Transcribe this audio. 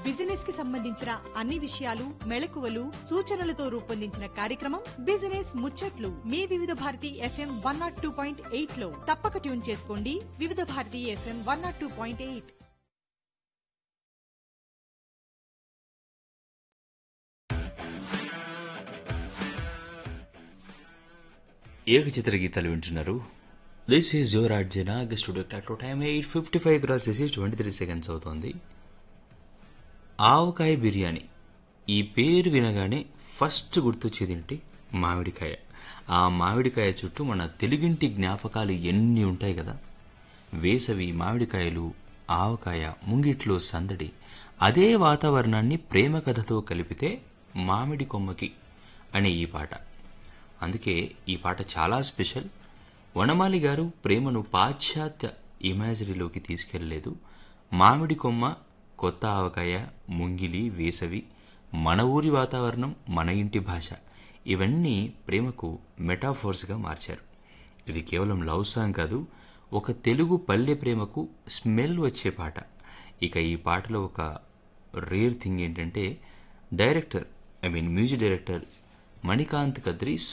business కి సంబంధించిన అన్ని విషయాలు మెళకువలు సూచనలతో రూపొందించిన కార్యక్రమం బిజినెస్ ముచ్చట్లు మీ Vividh Bharati FM one nought two point eight లో తప్పక ట్యూన్ చేసుకోండి Vividh Bharati FM one nought two point eight ఏకచిత్ర గీతాలు వింటున్నారు this is your Arjuna studio clock time eight fifty five cross చేసి ట్వంటీ త్రీ సెకండ్స్ అవుతుంది ఆవకాయ బిర్యానీ ఈ పేరు వినగానే ఫస్ట్ గుర్తొచ్చేది ఏంటి మామిడికాయ ఆ మామిడికాయ చుట్టూ మన తెలుగింటి జ్ఞాపకాలు ఎన్ని ఉంటాయి కదా వేసవి మామిడికాయలు ఆవకాయ ముంగిట్లో సందడి అదే వాతావరణాన్ని ప్రేమ కథతో కలిపితే మామిడి కొమ్మకి అనే ఈ పాట అందుకే ఈ పాట చాలా స్పెషల్ వనమాలి గారు ప్రేమను పాశ్చాత్య ఇమాజినరీలోకి తీసుకెళ్లలేదు మామిడి కొమ్మ కొత్త ఆవకాయ ముంగిలి వేసవి మన ఊరి వాతావరణం మన ఇంటి భాష ఇవన్నీ ప్రేమకు మెటాఫోర్స్గా మార్చారు ఇది కేవలం లవ్ సాంగ్ కాదు ఒక తెలుగు పల్లె ప్రేమకు స్మెల్ వచ్చే పాట ఇక ఈ పాటలో ఒక రేర్ థింగ్ ఏంటంటే director I mean music director Manikanth Kadri